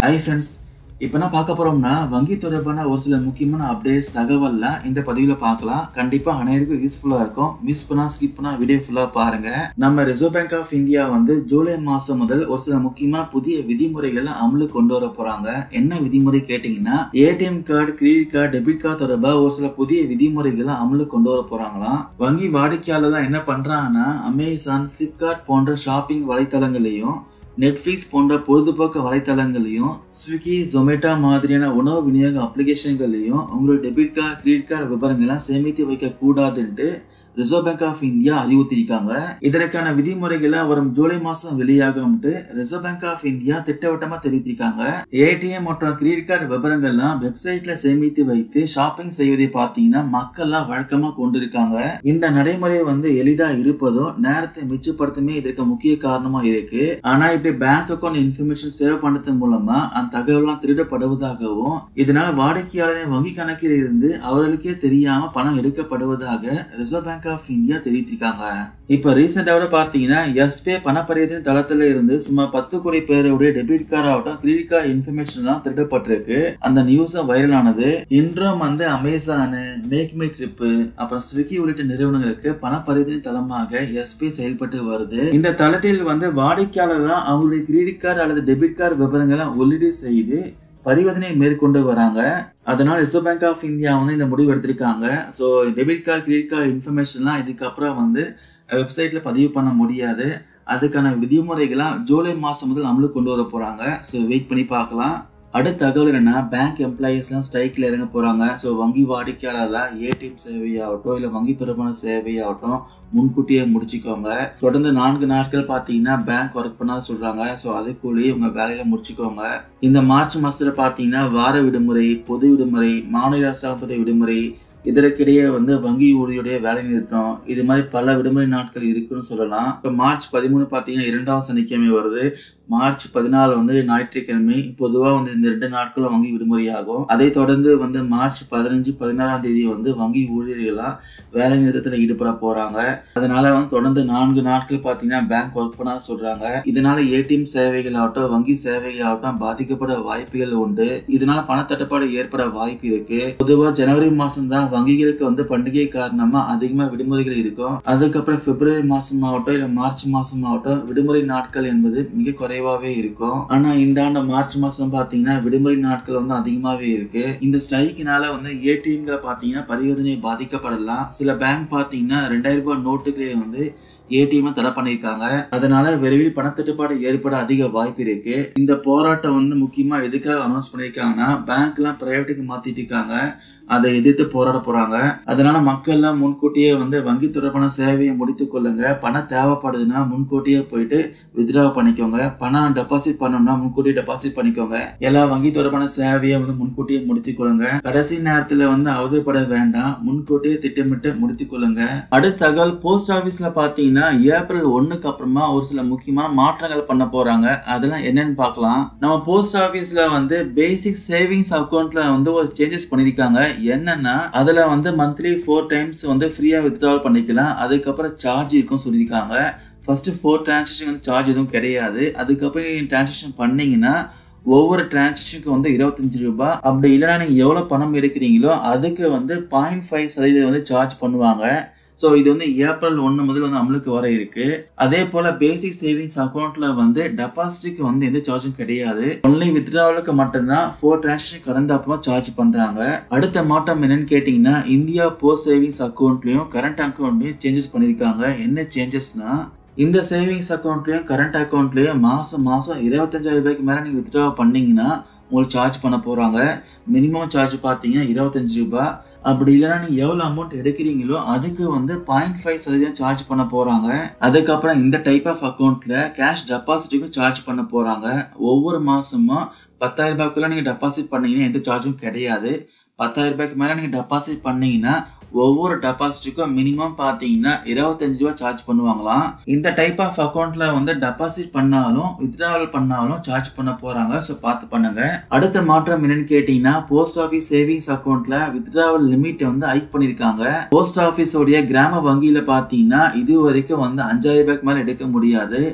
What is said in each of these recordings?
hi friends இப்போ என்ன பார்க்க போறோம்னா வங்கி தொடர்பான ஒரு சில முக்கியமான அப்டேட்ஸ் தகவல்லாம் இந்த பதிவில் பார்க்கலாம் கண்டிப்பாக அனைவருக்கும் யூஸ்ஃபுல்லாக இருக்கும் மிஸ் பண்ணா ஸ்கிப் பண்ணா வீடியோ ஃபுல்லாக பாருங்க நம்ம ரிசர்வ் பேங்க் ஆஃப் இந்தியா வந்து ஜூலை மாதம் முதல் ஒரு சில முக்கியமான புதிய விதிமுறைகளை அமலுக்கு கொண்டு வர போறாங்க என்ன விதிமுறை கேட்டிங்கன்னா ATM card credit card debit card தொடர்பாக ஒரு சில புதிய விதிமுறைகளை அமலுக்கு கொண்டு வர போறாங்களாம் வங்கி வாடிக்கையாளர்லாம் என்ன பண்றாங்கன்னா அமேசான் ஃப்ளிப்கார்ட் போன்ற ஷாப்பிங் வலைத்தளங்களையும் நெட்ஃப்ளிக்ஸ் போன்ற பொழுதுபோக்கு வலைத்தளங்களையும் ஸ்விக்கி ஜொமேட்டோ மாதிரியான உணவு விநியோக அப்ளிகேஷன்களையும் உங்களோட டெபிட் கார்டு கிரெடிட் கார்டு விவரங்கள்லாம் சேமித்து வைக்க கூடாதுன்ட்டு ரிசர்வ் பேங்க் ஆஃப் இந்தியா அறிவுறுத்திருக்காங்க இதற்கான விதிமுறைகளை வரும் ஜூலை மாசம் வெளியாகும்ட்டு ரிசர்வ் பேங்க் ஆஃப் இந்தியா திட்டவட்டமா தெரிவித்திருக்காங்க ஏடிஎம் மற்றும் கிரெடிட் கார்டு விவரங்கள்லாம் வெப்சைட்ல சேமித்து வைத்து ஷாப்பிங் செய்வதை பார்த்தீங்கன்னா மக்கள்லாம் வழக்கமா கொண்டிருக்காங்க இந்த நடைமுறை வந்து எளிதா இருப்பதும் நேரத்தை மிச்சப்படுத்தமே இதற்கு முக்கிய காரணமா இருக்கு ஆனா இப்படி பேங்க் அக்கௌண்ட் இன்ஃபர்மேஷன் சேவ் பண்ணது மூலமா அந்த தகவல்லாம் திருடப்படுவதாகவும் இதனால வாடிக்கையாளரின் வங்கி கணக்கில் இருந்து அவர்களுக்கே தெரியாம பணம் எடுக்கப்படுவதாக ரிசர்வ் பேங்க் ஆஃப் இந்தியா தெரிவித்திருக்காங்க இப்ப ரீசெண்டாக பாத்தீங்கன்னா எஸ்பே பணப்பரிவர்த்தனை தளத்துல இருந்து சுமார் பத்து கோடி பேருடைய டெபிட் கார்டு ஆகட்டும் கிரெடிட் கார்டு இன்ஃபர்மேஷன் எல்லாம் திருடப்பட்டிருக்கு அந்த நியூஸ் வைரல் ஆனது இன்றும் வந்து அமேசானு மேக் மை ட்ரிப் அப்புறம் ஸ்விக்கி உள்ளிட்ட நிறுவனங்களுக்கு பண பரிவர்த்தனை தளமாக எஸ்பி செயல்பட்டு வருது இந்த தளத்தில் வந்து வாடிக்கையாளர்கள் அவங்களுடைய கிரெடிட் கார்டு அல்லது டெபிட் கார்டு விவரங்களை உள்ளீடு செய்து பரிவர்த்தனை மேற்கொண்டு வராங்க அதனால ரிசர்வ் பேங்க் ஆஃப் இந்தியா வந்து இந்த முடிவு எடுத்திருக்காங்க so debit card credit card இன்ஃபர்மேஷன்லாம் இதுக்கப்புறம் வந்து வெப்சைட்ல பதிவு பண்ண முடியாது அதுக்கான விதிமுறைகளாம் ஜூலை மாதம் முதல் அமலுக்கு கொண்டு வர போகிறாங்க ஸோ வெயிட் பண்ணி பார்க்கலாம் அடுத்த தகவல் என்னன்னா பேங்க் எம்ப்ளாயீஸ்லாம் ஸ்ட்ரைக்கில் இறங்க போகிறாங்க ஸோ வங்கி வாடிக்கையாளர்லாம் ஏடிஎம் சேவையாகட்டும் இல்லை வங்கி தொடர்பான சேவையாகட்டும் முன்கூட்டியே முடிச்சுக்கோங்க தொடர்ந்து நான்கு நாட்கள் பார்த்தீங்கன்னா பேங்க் ஒர்க் பண்ணாத சொல்கிறாங்க ஸோ அதுக்குள்ளேயே உங்கள் வேலையில முடிச்சுக்கோங்க இந்த மார்ச் மாதத்தில் பார்த்தீங்கன்னா வார விடுமுறை பொது விடுமுறை மாநில அரசாங்கத்துடைய விடுமுறை இதற்கிடையே வந்து வங்கி ஊழியுடைய வேலை நிறுத்தம் இது மாதிரி பல விடுமுறை நாட்கள் இருக்குன்னு சொல்லலாம் இப்போ மார்ச் பதிமூணு பார்த்தீங்கன்னா இரண்டாவது சனிக்கிழமை வருது மார்ச் பதினாலு வந்து ஞாயிற்றுக்கிழமை பொதுவாக வந்து இந்த ரெண்டு நாட்களும் வங்கி விடுமுறையாகும் அதை தொடர்ந்து வந்து மார்ச் பதினஞ்சு பதினாறாம் தேதி வந்து வங்கி ஊழியர்கள்லாம் வேலை நிறுத்தத்தில் ஈடுபட போறாங்க அதனால வந்து தொடர்ந்து நான்கு நாட்கள் பார்த்தீங்கன்னா பேங்க் ஒர்க் பண்ண சொல்றாங்க இதனால ஏடிஎம் சேவைகள் ஆகட்டும் வங்கி சேவைகள் ஆகட்டும் பாதிக்கப்பட வாய்ப்புகள் உண்டு இதனால பணத்தட்டுப்பாடு ஏற்பட வாய்ப்பு இருக்கு பொதுவாக ஜனவரி மாசம் தான் வங்கிகளுக்கு வந்து பண்டிகை காரணமா அதிகமா விடுமுறைகள் இருக்கும் அதுக்கப்புறம் பிப்ரவரி மாசம் ஆகட்டும் இல்ல மார்ச் மாசம் ஆகட்டும் விடுமுறை நாட்கள் என்பது மிக குறைவாவே இருக்கும் ஆனா இந்த ஆண்டு மார்ச் மாசம் பாத்தீங்கன்னா விடுமுறை நாட்கள் வந்து அதிகமாவே இருக்கு இந்த ஸ்ட்ரைக்கினால வந்து ஏடிஎம்ல பாத்தீங்கன்னா பரிவர்த்தனை பாதிக்கப்படலாம் சில பேங்க் பாத்தீங்கன்னா ரெண்டாயிரம் ரூபாய் நோட்டுகளே வந்து ஏடிஎம் தடை பண்ணியிருக்காங்க அதனால விரைவில் பணத்தட்டுப்பாடு ஏற்பட அதிக வாய்ப்பு இருக்கு இந்த போராட்டம் வந்து முக்கியமா எதுக்காக அனௌன்ஸ் பண்ணியிருக்காங்கன்னா பேங்க் எல்லாம் பிரைவேட்டுக்கு மாத்திட்டு இருக்காங்க அதை எதிர்த்து போராட போறாங்க அதனால மக்கள்லாம் முன்கூட்டியே வந்து வங்கி தொடர்பான சேவையை முடித்துக் கொள்ளுங்க பணம் தேவைப்படுதுன்னா முன்கூட்டியே போயிட்டு வித்ரா பண்ணிக்கோங்க பணம் டெபாசிட் பண்ணோம்னா முன்கூட்டியே டெபாசிட் பண்ணிக்கோங்க எல்லா வங்கி தொடர்பான சேவையை வந்து முன்கூட்டியே முடித்துக் கொள்ளுங்க கடைசி நேரத்துல வந்து அவதிப்பட வேண்டாம் முன்கூட்டியே திட்டமிட்டு முடித்துக் கொள்ளுங்க அடுத்த தகவல் போஸ்ட் ஆபீஸ்ல பாத்தீங்கன்னா ஏப்ரல் ஒண்ணுக்கு அப்புறமா ஒரு சில முக்கியமான மாற்றங்கள் பண்ண போறாங்க அதெல்லாம் என்னன்னு பார்க்கலாம் நம்ம போஸ்ட் ஆபீஸ்ல வந்து பேசிக் சேவிங்ஸ் அக்கௌண்ட்ல வந்து ஒரு சேஞ்சஸ் பண்ணிருக்காங்க என்னன்னா அதுல வந்து மந்த்லி ஃபோர் டைம்ஸ் வந்து ஃப்ரீயா வித்ட்ராவல் பண்ணிக்கலாம் அதுக்கப்புறம் சார்ஜ் இருக்கும் சொல்லியிருக்காங்க ஃபர்ஸ்ட் ஃபோர் டிரான்சாக்ஷன் வந்து சார்ஜ் எதுவும் கிடையாது அதுக்கப்புறம் நீங்கள் டிரான்சாக்ஷன் பண்ணீங்கன்னா ஒவ்வொரு டிரான்சாக்ஷனுக்கு வந்து இருபத்தஞ்சு ரூபாய் அப்படி இல்லைனா நீங்கள் எவ்வளோ பணம் எடுக்கிறீங்களோ அதுக்கு வந்து பாயிண்ட் ஃபைவ் சதவீதம் வந்து சார்ஜ் பண்ணுவாங்க ஸோ இது வந்து ஏப்ரல் ஒன்று முதல் வந்து அமலுக்கு வர இருக்கு அதே போல பேசிக் சேவிங்ஸ் அக்கௌண்ட்ல வந்து டெபாசிட்டுக்கு வந்து எந்த சார்ஜும் கிடையாது ஒன்லி வித்ட்ராவலுக்கு மட்டும்தான் ஃபோர் டிரான்சாக்ஷன் கடந்த அப்புறமா சார்ஜ் பண்றாங்க அடுத்த மாற்றம் என்னன்னு கேட்டீங்கன்னா இந்தியா போஸ்ட் சேவிங்ஸ் அக்கௌண்ட்லயும் கரண்ட் அக்கௌண்ட்லயும் சேஞ்சஸ் பண்ணிருக்காங்க என்ன சேஞ்சஸ்னா இந்த சேவிங்ஸ் அக்கௌண்ட்லயும் கரண்ட் அக்கௌண்ட்லயும் மாசம் மாசம் இருபத்தஞ்சாயிரம் ரூபாய்க்கு மேல நீங்க வித்ட்ரா பண்ணீங்கன்னா உங்களுக்கு சார்ஜ் பண்ண போறாங்க மினிமம் சார்ஜ் பார்த்தீங்கன்னா இருபத்தஞ்சு ரூபாய் அப்படி இல்லைன்னா நீ எவ்வளோ அமௌண்ட் எடுக்கிறீங்களோ அதுக்கு வந்து பாயிண்ட் ஃபைவ் சதவீதம் சார்ஜ் பண்ண போறாங்க அதுக்கப்புறம் இந்த டைப் ஆஃப் அக்கௌண்ட்ல கேஷ் டெபாசிட்டுக்கும் சார்ஜ் பண்ண போறாங்க ஒவ்வொரு மாசமும் பத்தாயிரம் ரூபாய்க்குள்ள நீங்க டெபாசிட் பண்ணீங்கன்னா எந்த சார்ஜும் கிடையாது பத்தாயிரம் ரூபாய்க்கு மேல நீங்க டெபாசிட் பண்ணீங்கன்னா ஒவ்வொரு டெபாசிட்டுக்கும் மினிமம் பார்த்தீங்கன்னா இருபத்தஞ்சு ரூபா சார்ஜ் பண்ணுவாங்களாம் இந்த டைப் ஆஃப் அக்கௌண்ட்ல வந்து டெபாசிட் பண்ணாலும் வித்ட்ராவல் பண்ணாலும் சார்ஜ் பண்ண போறாங்க ஸோ பார்த்து பண்ணுங்க அடுத்த மாற்றம் என்னன்னு கேட்டீங்கன்னா போஸ்ட் ஆஃபீஸ் சேவிங்ஸ் அக்கௌண்ட்ல வித்ட்ராவல் லிமிட் வந்து ஹைக் பண்ணிருக்காங்க போஸ்ட் ஆஃபீஸோடைய கிராம வங்கியில பார்த்தீங்கன்னா இது வரைக்கும் வந்து அஞ்சாயிரம் ரூபாய்க்கு மேல எடுக்க முடியாது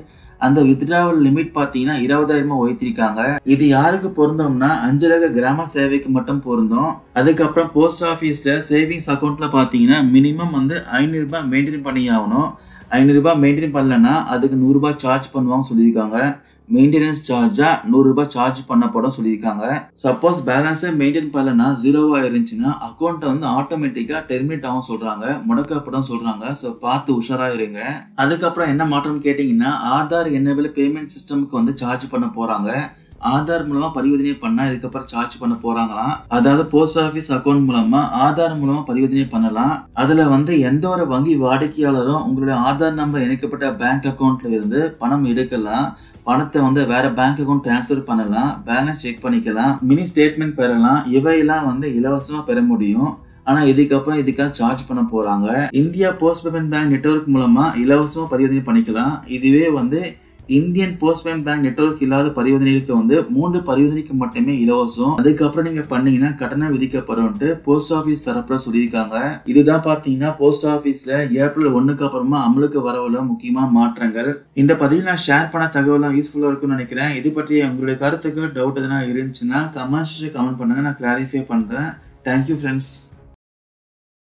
அந்த வித்ட்ராவல் லிமிட் பார்த்தீங்கன்னா இருபதாயிரமா உயர்த்திருக்காங்க இது யாருக்கு பொருந்தோம்னா அஞ்சலக கிராம சேவைக்கு மட்டும் பொருந்தும் அதுக்கப்புறம் போஸ்ட் ஆஃபீஸ்ல சேவிங்ஸ் அக்கௌண்ட்ல பார்த்தீங்கன்னா மினிமம் வந்து ஐநூறு ரூபாய் மெயின்டைன் பண்ணி ஆகணும் ஐநூறு ரூபாய் மெயின்டைன் பண்ணலன்னா அதுக்கு நூறு ரூபாய் சார்ஜ் பண்ணுவாங்க சொல்லியிருக்காங்க மெயின்டெனன்ஸ் சார்ஜா நூறு ரூபாய் சார்ஜ் பண்ணப்படும் சொல்லியிருக்காங்க சப்போஸ் பேலன்ஸை மெயின்டைன் பண்ணலன்னா ஜீரோவா இருந்துச்சுன்னா அக்கௌண்ட்டை வந்து ஆட்டோமேட்டிக்கா டெர்மினேட் ஆகும் சொல்றாங்க முடக்கப்படும் சொல்றாங்க ஸோ பார்த்து உஷாரா இருங்க அதுக்கப்புறம் என்ன மாற்றம் கேட்டீங்கன்னா ஆதார் என்னவில் பேமெண்ட் சிஸ்டமுக்கு வந்து சார்ஜ் பண்ண போறாங்க ஆதார் மூலமா பரிவர்த்தனை பண்ணா இதுக்கப்புறம் சார்ஜ் பண்ண போறாங்களாம் அதாவது போஸ்ட் ஆபீஸ் அக்கௌண்ட் மூலமா ஆதார் மூலமா பரிவர்த்தனை பண்ணலாம் அதுல வந்து எந்த ஒரு வங்கி வாடிக்கையாளரும் உங்களுடைய ஆதார் நம்பர் இணைக்கப்பட்ட பேங்க் அக்கௌண்ட்ல இருந்து பணம் எடுக்கலாம் பணத்தை வந்து வேற பேங்க் அக்கௌண்ட் டிரான்ஸ்ஃபர் பண்ணலாம் பேலன்ஸ் செக் பண்ணிக்கலாம் மினி ஸ்டேட்மெண்ட் பெறலாம் இவையெல்லாம் வந்து இலவசமா பெற முடியும் ஆனா இதுக்கப்புறம் இதுக்காக சார்ஜ் பண்ண போறாங்க India Post payment bank network மூலமா இலவசமா பரிவர்த்தனை பண்ணிக்கலாம் இதுவே வந்து Indian Post payment bank network இல்லாத பரிவர்த்தனைகளுக்கு வந்து மூன்று பரிவர்த்தனைக்கு மட்டுமே இலவசம் அதுக்கப்புறம் நீங்க பண்ணீங்கன்னா கட்டணம் விதிக்கப்படும் போஸ்ட் ஆபீஸ் தரப்புல சொல்லியிருக்காங்க இதுதான் பாத்தீங்கன்னா போஸ்ட் ஆபீஸ்ல ஏப்ரல் ஒண்ணுக்கு அப்புறமா அமலுக்கு வரவுள்ள முக்கியமான மாற்றங்கள் இந்த பதிவில் நான் ஷேர் பண்ண தகவலாம் யூஸ்ஃபுல்லா இருக்கும்னு நினைக்கிறேன் இது பற்றி உங்களுடைய கருத்துக்கு டவுட் எதனா இருந்துச்சுன்னா கமெண்ட்ஸ் கமெண்ட் பண்ணுங்க நான் கிளாரிஃபை பண்றேன் தேங்க்யூ ஃப்ரெண்ட்ஸ்